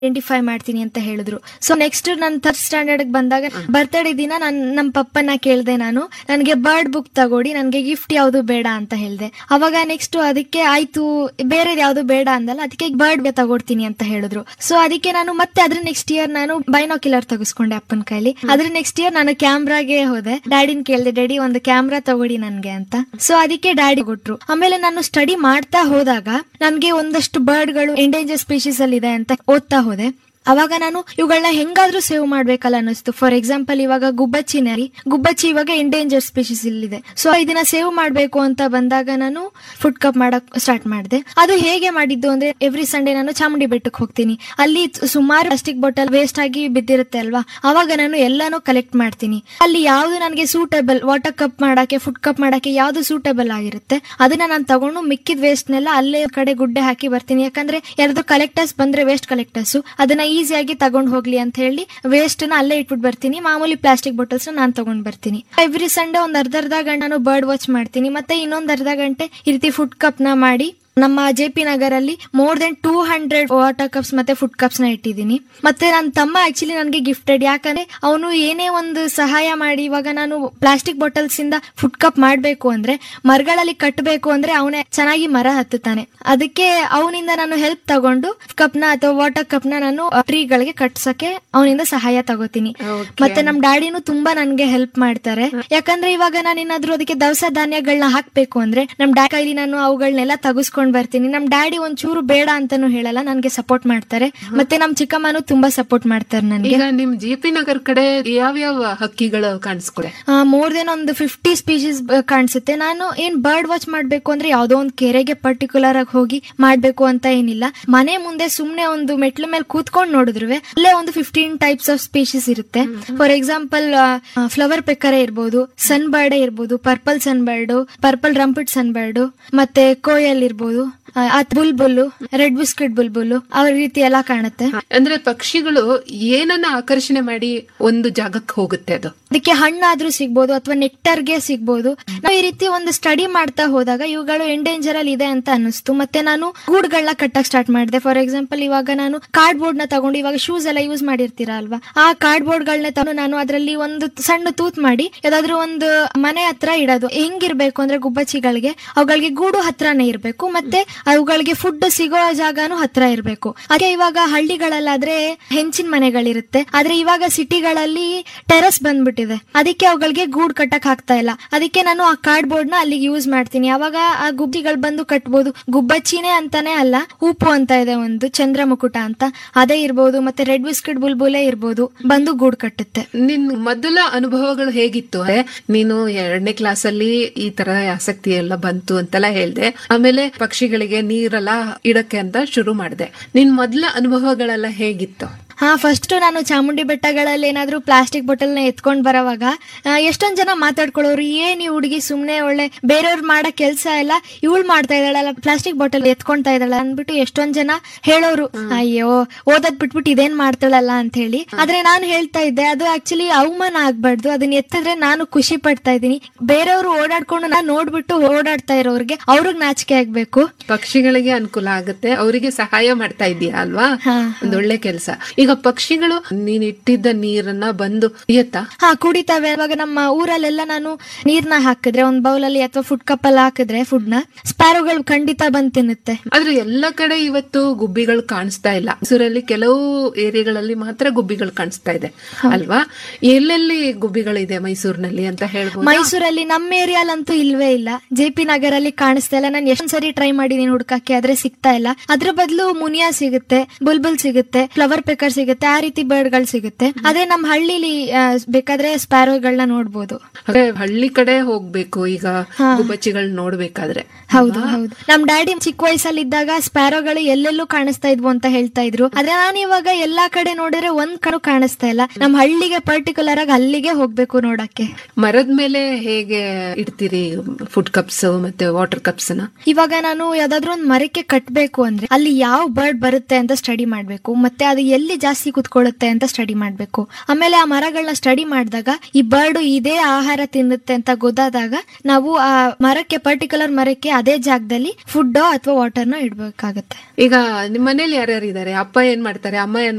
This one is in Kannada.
ಐಡೆಂಟಿಫೈ ಮಾಡ್ತೀನಿ ಅಂತ ಹೇಳಿದ್ರು ಸೊ ನೆಕ್ಸ್ಟ್ ನನ್ನ ಥರ್ಡ್ ಸ್ಟ್ಯಾಂಡರ್ಡ್ ಬಂದಾಗ ಬರ್ತ್ಡೇ ದಿನ ನಾನು ನಮ್ಮ ಪಪ್ಪನ ಕೇಳ್ದೆ ನಾನು ನನಗೆ ಬರ್ಡ್ ಬುಕ್ ತಗೊಡಿ ನನಗೆ ಗಿಫ್ಟ್ ಯಾವುದು ಬೇಡ ಅಂತ ಹೇಳ್ದೆ ಅವಾಗ ನೆಕ್ಸ್ಟ್ ಅದಕ್ಕೆ ಆಯ್ತು ಬೇರೆ ಯಾವ್ದು ಬೇಡ ಅಂದಲ್ಲ ಅದಕ್ಕೆ ಬರ್ಡ್ ತಗೊಡ್ತೀನಿ ಅಂತ ಹೇಳಿದ್ರು ಸೊ ಅದಕ್ಕೆ ನಾನು ಮತ್ತೆ ಅದ್ರ ನೆಕ್ಸ್ಟ್ ಇಯರ್ ನಾನು ಬೈನೋಕ್ಯುಲರ್ ತೆಗೆಸ್ಕೊಂಡೆ ಅಪ್ಪನ ಕೈಲಿ ಅದ್ರ ನೆಕ್ಸ್ಟ್ ಇಯರ್ ನಾನು ಕ್ಯಾಮ್ರಾಗೆ ಹೋದೆ ಡ್ಯಾಡಿನ ಕೇಳ್ದೆ ಡ್ಯಾಡಿ ಒಂದು ಕ್ಯಾಮ್ರಾ ತಗೊಡಿ ನನ್ಗೆ ಅಂತ ಸೊ ಅದಕ್ಕೆ ಡ್ಯಾಡಿ ಕೊಟ್ರು ಆಮೇಲೆ ನಾನು ಸ್ಟಡಿ ಮಾಡ್ತಾ ಹೋದಾಗ ನನ್ಗೆ ಒಂದಷ್ಟು ಬರ್ಡ್ಗಳು ಎಂಡೇಂಜರ್ ಸ್ಪೀಶೀಸ್ ಅಲ್ಲಿ ಇದೆ ಅಂತ ಓದ್ತಾ ಹೋದೆ ಅವಾಗ ನಾನು ಇವುಗಳನ್ನ ಹೆಂಗಾದ್ರೂ ಸೇವ್ ಮಾಡ್ಬೇಕಲ್ಲ ಅನ್ನಿಸ್ತು ಫಾರ್ ಎಕ್ಸಾಂಪಲ್ ಇವಾಗ ಗುಬ್ಬಚ್ಚಿನರಿ ಗುಬ್ಬಚ್ಚಿ ಇವಾಗ ಎಂಡೇಂಜರ್ ಸ್ಪೀಶೀಸ್ ಇಲ್ಲಿದೆ ಸೊ ಇದನ್ನ ಸೇವ್ ಮಾಡ್ಬೇಕು ಅಂತ ಬಂದಾಗ ನಾನು ಫುಡ್ ಕಪ್ ಮಾಡಕ್ ಸ್ಟಾರ್ಟ್ ಮಾಡಿದೆ ಅದು ಹೇಗೆ ಮಾಡಿದ್ದು ಅಂದ್ರೆ ಎವ್ರಿ ಸಂಡೇ ನಾನು ಚಾಮುಂಡಿ ಬೆಟ್ಟಕ್ಕೆ ಹೋಗ್ತೀನಿ ಅಲ್ಲಿ ಸುಮಾರು ಪ್ಲಾಸ್ಟಿಕ್ ಬಾಟಲ್ ವೇಸ್ಟ್ ಆಗಿ ಬಿದ್ದಿರುತ್ತೆ ಅಲ್ವಾ ಅವಾಗ ನಾನು ಎಲ್ಲಾನು ಕಲೆಕ್ಟ್ ಮಾಡ್ತೀನಿ ಅಲ್ಲಿ ಯಾವ್ದು ನನಗೆ ಸೂಟೇಬಲ್ ವಾಟರ್ ಕಪ್ ಮಾಡಕ್ಕೆ ಫುಡ್ ಕಪ್ ಮಾಡಕ್ಕೆ ಯಾವ್ದು ಸೂಟೇಬಲ್ ಆಗಿರುತ್ತೆ ಅದನ್ನ ನಾನು ತಗೊಂಡು ಮಿಕ್ಕಿದ ವೇಸ್ಟ್ ನೆಲ್ಲ ಅಲ್ಲೇ ಕಡೆ ಗುಡ್ಡೆ ಹಾಕಿ ಬರ್ತೀನಿ ಯಾಕಂದ್ರೆ ಯಾರಾದ್ರೂ ಕಲೆಕ್ಟರ್ಸ್ ಬಂದ್ರೆ ವೇಸ್ಟ್ ಕಲೆಕ್ಟರ್ಸ್ ಅದನ್ನ ಈಸಿಯಾಗಿ ತಗೊಂಡ್ ಹೋಗ್ಲಿ ಅಂತ ಹೇಳಿ ವೇಸ್ಟ್ ನ ಅಲ್ಲೇ ಇಟ್ಬಿಟ್ಟು ಬರ್ತೀನಿ ಮಾಮೂಲಿ ಪ್ಲಾಸ್ಟಿಕ್ ಬಾಟಲ್ಸ್ ನಾನು ತಗೊಂಡ್ ಬರ್ತೀನಿ ಎವ್ರಿ ಸಂಡೇ ಒಂದ್ ಅರ್ಧ ಅರ್ಧ ಗಂಟೆ ನಾನು ಬರ್ಡ್ ವಾಚ್ ಮಾಡ್ತೀನಿ ಮತ್ತೆ ಇನ್ನೊಂದ್ ಅರ್ಧ ಗಂಟೆ ಈ ರೀತಿ ಫುಡ್ ಕಪ್ ನ ಮಾಡಿ ನಮ್ಮ ಜೆ ಪಿ ನಗರಲ್ಲಿ more than two hundred water cups ಮತ್ತೆ ಫುಡ್ ಕಪ್ಸ್ ನ ಇಟ್ಟಿದ್ದೀನಿ ಮತ್ತೆ ನನ್ನ ತಮ್ಮ ಆಕ್ಚುಲಿ ನನಗೆ ಗಿಫ್ಟೆಡ್ ಯಾಕಂದ್ರೆ ಅವನು ಏನೇ ಒಂದು ಸಹಾಯ ಮಾಡಿ ಇವಾಗ ನಾನು ಪ್ಲಾಸ್ಟಿಕ್ ಬಾಟಲ್ಸ್ ಇಂದ ಫುಡ್ ಕಪ್ ಮಾಡಬೇಕು ಅಂದ್ರೆ ಮರಗಳಲ್ಲಿ ಕಟ್ಟಬೇಕು ಅಂದ್ರೆ ಅವನೇ ಚೆನ್ನಾಗಿ ಮರ ಹತ್ತುತ್ತಾನೆ ಅದಕ್ಕೆ ಅವನಿಂದ ನಾನು ಹೆಲ್ಪ್ ತಗೊಂಡು ಕಪ್ ನ ಅಥವಾ ವಾಟರ್ ಕಪ್ ನ ನಾನು ಟ್ರೀಗಳಿಗೆ ಕಟ್ಸಕ್ಕೆ ಅವನಿಂದ ಸಹಾಯ ತಗೋತೀನಿ Okay. ಮತ್ತೆ ನಮ್ ಡ್ಯಾಡಿನೂ ತುಂಬಾ ನನ್ಗೆ ಹೆಲ್ಪ್ ಮಾಡ್ತಾರೆ ಯಾಕಂದ್ರೆ ಇವಾಗ ನಾನು ಏನಾದ್ರೂ ಅದಕ್ಕೆ ದವಸ ಧಾನ್ಯಗಳನ್ನ ಹಾಕ್ಬೇಕು ಅಂದ್ರೆ ನಮ್ ಡ್ಯಾಡಿ ಕೈಲಿ ನಾನು ಅವುಗಳನ್ನೆಲ್ಲ ತಗಸ್ಕೊಂಡ್ ಬರ್ತೀನಿ ನಮ್ ಡ್ಯಾಡಿ ಒಂಚೂರು ಬೇಡ ಅಂತಾನು ಹೇಳಲ್ಲ ನನ್ಗೆ ಸಪೋರ್ಟ್ ಮಾಡ್ತಾರೆ ಮತ್ತೆ ನಮ್ ಚಿಕ್ಕಮ್ಮನೂ ತುಂಬಾ ಸಪೋರ್ಟ್ ಮಾಡ್ತಾರೆ ನನ್ಗೆ ಈಗ ನಿಮ್ ಜಿ ಪಿ ನಗರ್ ಕಡೆ ಯಾವ್ಯಾವ ಹಕ್ಕಿಗಳು ಕಾಣಿಸ್ಕೊಡೆ ಮೋರ್ ದೆನ್ ಒಂದು ಫಿಫ್ಟಿ ಸ್ಪೀಶೀಸ್ ಕಾಣಿಸುತ್ತೆ ನಾನು ಏನ್ ಬರ್ಡ್ ವಾಚ್ ಮಾಡ್ಬೇಕು ಅಂದ್ರೆ ಯಾವ್ದೋ ಒಂದು ಕೆರೆಗೆ ಪರ್ಟಿಕ್ಯುಲರ್ ಆಗಿ ಹೋಗಿ ಮಾಡ್ಬೇಕು ಅಂತ ಏನಿಲ್ಲ ಮನೆ ಮುಂದೆ ಸುಮ್ನೆ ಒಂದು ಮೆಟ್ಲ ಮೇಲೆ ಕೂತ್ಕೊಂಡು ನೋಡಿದ್ರು ಅಲ್ಲೇ ಒಂದು ಫಿಫ್ಟೀನ್ ಟೈಪ್ಸ್ ಆಫ್ ಸ್ಪೀಶೀಸ್ ಇರುತ್ತೆ ಫಾರ್ ಎಕ್ಸಾಂಪಲ್ ಫ್ಲವರ್ ಪೆಕ್ಕರೆ ಇರ್ಬೋದು ಸನ್ ಬರ್ಡ್ ಇರ್ಬೋದು purple sunbird purple rumped sunbird ಮತ್ತೆ ಕೋಯಲ್ ಇರ್ಬೋದು ಬುಲ್ಬುಲ್ಲು ರೆಡ್ ಬಿಸ್ಕೆಟ್ ಬುಲ್ಬುಲ್ಲು ಆ ರೀತಿ ಎಲ್ಲ ಕಾಣುತ್ತೆ ಅಂದ್ರೆ ಪಕ್ಷಿಗಳು ಏನನ್ನ ಆಕರ್ಷಣೆ ಮಾಡಿ ಒಂದು ಜಾಗಕ್ಕೆ ಹೋಗುತ್ತೆ ಅದು ಅದಕ್ಕೆ ಹಣ್ಣಾದ್ರೂ ಸಿಗ್ಬೋದು ಅಥವಾ ನೆಕ್ಟರ್ಗೆ ಸಿಗ್ಬೋದು ನಾವು ಈ ರೀತಿ ಒಂದು ಸ್ಟಡಿ ಮಾಡ್ತಾ ಹೋದಾಗ ಇವುಗಳು ಎಂಡೇಂಜರ್ ಅಲ್ಲಿ ಇದೆ ಅಂತ ಅನಿಸ್ತು ಮತ್ತೆ ನಾನು ಗೂಡ್ಗಳನ್ನ ಕಟ್ಟಕ್ ಸ್ಟಾರ್ಟ್ ಮಾಡಿದೆ ಫಾರ್ ಎಕ್ಸಾಂಪಲ್ ಇವಾಗ ನಾನು ಕಾರ್ಡ್ ಬೋರ್ಡ್ ನ ತಗೊಂಡು ಇವಾಗ ಶೂಸ್ ಎಲ್ಲ ಯೂಸ್ ಮಾಡಿರ್ತೀರಾ ಅಲ್ವಾ ಆ ಕಾರ್ಡ್ ಬೋರ್ಡ್ ಗಳನ್ನ ತಗೊಂಡು ನಾನು ಅದರಲ್ಲಿ ಒಂದು ಸಣ್ಣ ತೂತ್ ಮಾಡಿ ಯಾವ್ದಾದ್ರು ಒಂದು ಮನೆ ಹತ್ರ ಇಡೋದು ಹೆಂಗಿರ್ಬೇಕು ಅಂದ್ರೆ ಗುಬ್ಬಚ್ಚಿಗಳಿಗೆ ಅವುಗಳಿಗೆ ಗೂಡು ಹತ್ರನೇ ಇರ್ಬೇಕು ಮತ್ತೆ ಅವುಗಳಿಗೆ ಫುಡ್ ಸಿಗೋ ಜಾಗನೂ ಹತ್ರ ಇರ್ಬೇಕು ಅದೇ ಇವಾಗ ಹಳ್ಳಿಗಳಲ್ಲಾದ್ರೆ ಹೆಂಚಿನ ಮನೆಗಳಿರುತ್ತೆ ಆದ್ರೆ ಇವಾಗ ಸಿಟಿಗಳಲ್ಲಿ ಟೆರಸ್ ಬಂದ್ಬಿಟ್ಟಿದೆ ಅದಕ್ಕೆ ಅವುಗಳಿಗೆ ಗೂಡ್ ಕಟ್ಟಕ್ ಆಗ್ತಾ ಇಲ್ಲ ಅದಕ್ಕೆ ನಾನು ಆ ಕಾರ್ಡ್ ಬೋರ್ಡ್ ನ ಅಲ್ಲಿಗೆ ಯೂಸ್ ಮಾಡ್ತೀನಿ ಅವಾಗ ಆ ಗುಬ್ಬಿಗಳು ಬಂದು ಕಟ್ಬೋದು ಗುಬ್ಬಚ್ಚಿನೇ ಅಂತಾನೆ ಅಲ್ಲ ಉಪ್ಪು ಅಂತ ಇದೆ ಒಂದು ಚಂದ್ರಮುಕುಟ ಅಂತ ಅದೇ ಇರ್ಬೋದು ಮತ್ತೆ ರೆಡ್ ಬಿಸ್ಕೆಟ್ ಬುಲ್ಬುಲೇ ಇರ್ಬೋದು ಬಂದು ಗೂಡ್ ಕಟ್ಟುತ್ತೆ ನಿನ್ ಮೊದಲ ಅನುಭವಗಳು ಹೇಗಿತ್ತು ಅಂದ್ರೆ ನೀನು ಎರಡನೇ ಕ್ಲಾಸ್ ಅಲ್ಲಿ ಈ ತರ ಆಸಕ್ತಿ ಎಲ್ಲ ಬಂತು ಅಂತೆಲ್ಲ ಹೇಳ್ದೆ ಆಮೇಲೆ ಪಕ್ಷಿಗಳಿಗೆ ನೀರೆಲ್ಲ ಇಡಕ್ಕೆ ಅಂತ ಶುರು ಮಾಡಿದೆ ನಿನ್ ಮೊದಲ ಅನುಭವಗಳೆಲ್ಲ ಹೇಗಿತ್ತು ಹಾ ಫಸ್ಟ್ ನಾನು ಚಾಮುಂಡಿ ಬೆಟ್ಟಗಳಲ್ಲಿ ಏನಾದ್ರೂ ಪ್ಲಾಸ್ಟಿಕ್ ಬಾಟಲ್ ನ ಎತ್ಕೊಂಡ್ ಬರೋವಾಗ ಆ, ಎಷ್ಟೊಂದ್ ಜನ ಮಾತಾಡ್ಕೊಳ್ಳೋರು ಏನ್ ಈ ಹುಡುಗಿ ಸುಮ್ನೆ ಒಳ್ಳೆ ಬೇರೆಯವ್ರು ಮಾಡೋ ಕೆಲ್ಸ ಎಲ್ಲ ಇವಳು ಮಾಡ್ತಾ ಇದ್ದಾಳಲ್ಲ ಪ್ಲಾಸ್ಟಿಕ್ ಬಾಟಲ್ ಎತ್ಕೊಂತಾ ಇದ್ದಾಳ ಅಂದ್ಬಿಟ್ಟು ಎಷ್ಟೊಂದ್ ಜನ ಹೇಳೋರು ಅಯ್ಯೋ ಓದದ್ ಬಿಟ್ಬಿಟ್ಟು ಇದೇನ್ ಮಾಡ್ತಾಳಲ್ಲ ಅಂತ ಹೇಳಿ ಆದ್ರೆ ನಾನು ಹೇಳ್ತಾ ಇದ್ದೆ ಅದು ಆಕ್ಚುಲಿ ಅವಮಾನ ಆಗ್ಬಾರ್ದು ಅದನ್ನ ಎತ್ತಿದ್ರೆ ನಾನು ಖುಷಿ ಪಡ್ತಾ ಇದ್ದೀನಿ ಬೇರೆಯವರು ಓಡಾಡ್ಕೊಂಡು ನಾನು ನೋಡ್ಬಿಟ್ಟು ಓಡಾಡ್ತಾ ಇರೋರ್ಗೆ ಅವ್ರಿಗೆ ನಾಚಿಕೆ ಆಗ್ಬೇಕು ಪಕ್ಷಿಗಳಿಗೆ ಅನುಕೂಲ ಆಗುತ್ತೆ ಅವರಿಗೆ ಸಹಾಯ ಮಾಡ್ತಾ ಇದೀಯ ಅಲ್ವಾ ಹಾ. ಒಂದೊಳ್ಳೆ ಕೆಲಸ ಈಗ ಪಕ್ಷಿಗಳು ನೀನ್ ಇಟ್ಟಿದ್ದ ನೀರನ್ನ ಬಂದು ಇಯತ್ತಾ ಹಾ ಕುಡಿತಾವೆ ಇವಾಗ ನಮ್ಮ ಊರಲ್ಲೆಲ್ಲ ನಾನು ನೀರ್ನ ಹಾಕಿದ್ರೆ ಒಂದ್ ಬೌಲ್ ಅಲ್ಲಿ ಅಥವಾ ಫುಡ್ ಕಪ್ ಅಲ್ಲಿ ಹಾಕಿದ್ರೆ ಫುಡ್ ನ ಸ್ಪ್ಯಾರೋಗಳು ಖಂಡಿತ ಬಂದ್ ತಿನ್ನುತ್ತೆ ಆದ್ರೆ ಎಲ್ಲ ಕಡೆ ಇವತ್ತು ಗುಬ್ಬಿಗಳು ಕಾಣಿಸ್ತಾ ಇಲ್ಲ ಮೈಸೂರಲ್ಲಿ ಕೆಲವು ಏರಿಯಾಗಳಲ್ಲಿ ಮಾತ್ರ ಗುಬ್ಬಿಗಳು ಕಾಣಿಸ್ತಾ ಇದೆ ಅಲ್ವಾ ಎಲ್ಲೆಲ್ಲಿ ಗುಬ್ಬಿಗಳಿದೆ ಮೈಸೂರಿನಲ್ಲಿ ಅಂತ ಹೇಳ್ಬೋದು ಮೈಸೂರಲ್ಲಿ ನಮ್ಮ ಏರಿಯಾಲಂತೂ ಇಲ್ವೇ ಇಲ್ಲ ಜೆ ಪಿ ನಗರಲ್ಲಿ ಕಾಣಿಸ್ತಾ ಇಲ್ಲ ನಾನು ಎಷ್ಟೊಂದ್ ಸರಿ ಟ್ರೈ ಮಾಡಿದೀನಿ ಹುಡ್ಕಕ್ಕೆ ಆದ್ರೆ ಸಿಗ್ತಾ ಇಲ್ಲ ಅದ್ರ ಬದಲು ಮುನಿಯಾ ಸಿಗುತ್ತೆ ಬುಲ್ಬುಲ್ ಸಿಗುತ್ತೆ ಫ್ಲವರ್ ಪೆಕರ್ ಸಿಗುತ್ತೆ ಆ ರೀತಿ ಬರ್ಡ್ ಗಳು ಸಿಗುತ್ತೆ ಅದೇ ನಮ್ಮ ಹಳ್ಳಿಲಿ ಆ, ಬೇಕಾದ್ರೆ ಸ್ಪ್ಯಾರೋಗಳನ್ನ ನೋಡ್ಬೋದು ಅದೇ ಹಳ್ಳಿ ಕಡೆ ಹೋಗ್ಬೇಕು ಈಗ ಗುಬ್ಬಚ್ಚಿಗಳು ನೋಡ್ಬೇಕಾದ್ರೆ ಹೌದು ಹೌದು ನಮ್ ಡ್ಯಾಡಿ ಚಿಕ್ಕ ವಯಸ್ಸಲ್ಲಿ ಇದ್ದಾಗ ಸ್ಪ್ಯಾರೋಗಳು ಎಲ್ಲೆಲ್ಲೂ ಕಾಣಿಸ್ತಾ ಇದ್ವು ಅಂತ ಹೇಳ್ತಾ ಇದ್ರು ಆದ್ರೆ ನಾನು ಇವಾಗ ಎಲ್ಲಾ ಕಡೆ ನೋಡಿದ್ರೆ ಒಂದ್ ಕಣು ಕಾಣಿಸ್ತಾ ಇಲ್ಲ ನಮ್ ಹಳ್ಳಿಗೆ ಪರ್ಟಿಕ್ಯುಲರ್ ಆಗಿ ಅಲ್ಲಿಗೆ ಹೋಗ್ಬೇಕು ನೋಡಕ್ಕೆ ಮರದ ಮೇಲೆ ಹೇಗೆ ಇಡ್ತೀರಿ ಫುಡ್ ಕಪ್ಸ್ ಮತ್ತೆ ವಾಟರ್ ಕಪ್ಸ್ ನ ಇವಾಗ ನಾನು ಯಾವ್ದಾದ್ರು ಒಂದ್ ಮರಕ್ಕೆ ಕಟ್ಬೇಕು ಅಂದ್ರೆ ಅಲ್ಲಿ ಯಾವ ಬರ್ಡ್ ಬರುತ್ತೆ ಅಂತ ಸ್ಟಡಿ ಮಾಡ್ಬೇಕು ಮತ್ತೆ ಅದು ಎಲ್ಲಿ ಜಾಸ್ತಿ ಕುತ್ಕೊಳ್ಳುತ್ತೆ ಅಂತ ಸ್ಟಡಿ ಮಾಡ್ಬೇಕು ಆಮೇಲೆ ಆ ಮರಗಳನ್ನ ಸ್ಟಡಿ ಮಾಡಿದಾಗ ಈ ಬರ್ಡ್ ಇದೇ ಆಹಾರ ತಿನ್ನುತ್ತೆ ಅಂತ ಗೊತ್ತಾದಾಗ ನಾವು ಆ ಮರಕ್ಕೆ ಪರ್ಟಿಕ್ಯುಲರ್ ಮರಕ್ಕೆ ಅದೇ ಜಾಗದಲ್ಲಿ ಫುಡ್ ಅಥವಾ ವಾಟರ್ನ ಇಡ್ಬೇಕಾಗತ್ತೆ ಈಗ ನಿಮ್ ಮನೇಲಿ ಯಾರ್ಯಾರು ಇದಾರೆ ಅಪ್ಪ ಏನ್ ಮಾಡ್ತಾರೆ ಅಮ್ಮ ಏನ್